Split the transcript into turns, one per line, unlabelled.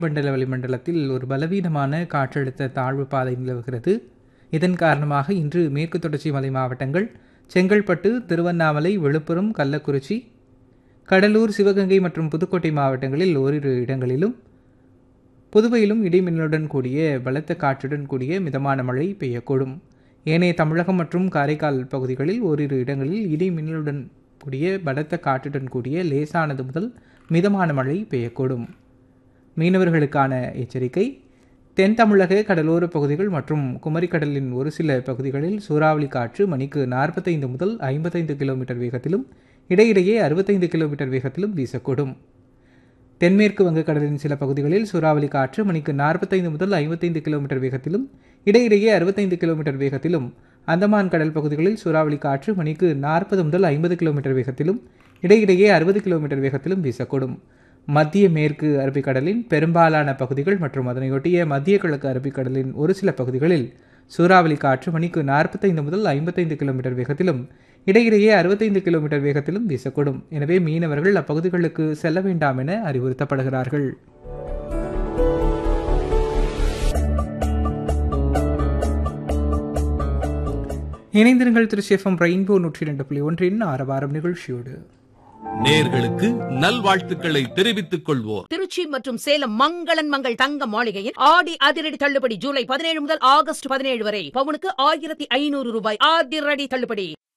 மண்டல வளிமண்டலத்தில் ஒரு பலவீனமான காற்றழுத்த தாழ்வு பாதை நிலவுகிறது இதன் காரணமாக இன்று மேற்கு தொடர்ச்சி மலை மாவட்டங்கள் செங்கல்பட்டு திருவண்ணாமலை விழுப்புரம் கள்ளக்குறிச்சி கடலூர் சிவகங்கை மற்றும் புதுக்கோட்டை மாவட்டங்களில் ஓரிரு இடங்களிலும் புதுவையிலும் இடிமின்னலுடன் கூடிய பலத்த காற்றுடன் கூடிய மிதமான மழை பெய்யக்கூடும் ஏனைய தமிழகம் மற்றும் காரைக்கால் பகுதிகளில் ஓரிரு இடங்களில் இடி மின்னலுடன் கூடிய பலத்த காற்றுடன் கூடிய லேசானது முதல் மிதமான மழை பெய்யக்கூடும் மீனவர்களுக்கான எச்சரிக்கை தென் தமிழக கடலோர பகுதிகள் மற்றும் குமரிக்கடலின் ஒரு சில பகுதிகளில் சூறாவளி காற்று மணிக்கு நாற்பத்தைந்து முதல் ஐம்பத்தைந்து கிலோமீட்டர் வேகத்திலும் இடையிடையே அறுபத்தைந்து கிலோமீட்டர் வேகத்திலும் வீசக்கூடும் தென்மேற்கு வங்கக்கடலின் சில பகுதிகளில் சூறாவளி காற்று மணிக்கு நாற்பத்தைந்து முதல் ஐம்பத்தைந்து கிலோமீட்டர் வேகத்திலும் இடையிடையே அறுபத்தைந்து கிலோமீட்டர் வேகத்திலும் அந்தமான் கடல் பகுதிகளில் சூறாவளி காற்று மணிக்கு நாற்பது முதல் ஐம்பது கிலோமீட்டர் வேகத்திலும் இடையிடையே அறுபது கிலோமீட்டர் வேகத்திலும் வீசக்கூடும் மத்திய மேற்கு அரபிக்கடலின் பெரும்பாலான பகுதிகள் மற்றும் அதனையொட்டிய மத்திய கிழக்கு அரபிக்கடலின் ஒரு சில பகுதிகளில் சூறாவளி காற்று மணிக்கு நாற்பத்தைந்து முதல் ஐம்பத்தைந்து கிலோமீட்டர் வேகத்திலும் இடையிடையே அறுபத்தைந்து கிலோமீட்டர் வேகத்திலும் வீசக்கூடும் எனவே மீனவர்கள் அப்பகுதிகளுக்கு செல்ல வேண்டாம் என அறிவுறுத்தப்படுகிறார்கள் இணைந்திருங்கள் திருச்சி எஃப்எம் ரெயின்போ நூற்றி இரண்டு புள்ளி ஒன்றின் ஆரவாரம் நிகழ்ச்சியோடு
நேர்களுக்கு நல்வாழ்த்துக்களை தெரிவித்துக் கொள்வோர்
திருச்சி மற்றும் சேலம் மங்களன் மங்கள் தங்க மாளிகையில் ஆடி அதிரடி தள்ளுபடி ஜூலை பதினேழு முதல் ஆகஸ்ட் பதினேழு வரை பவுனுக்கு ஆயிரத்தி ஐநூறு ரூபாய் அதிரடி தள்ளுபடி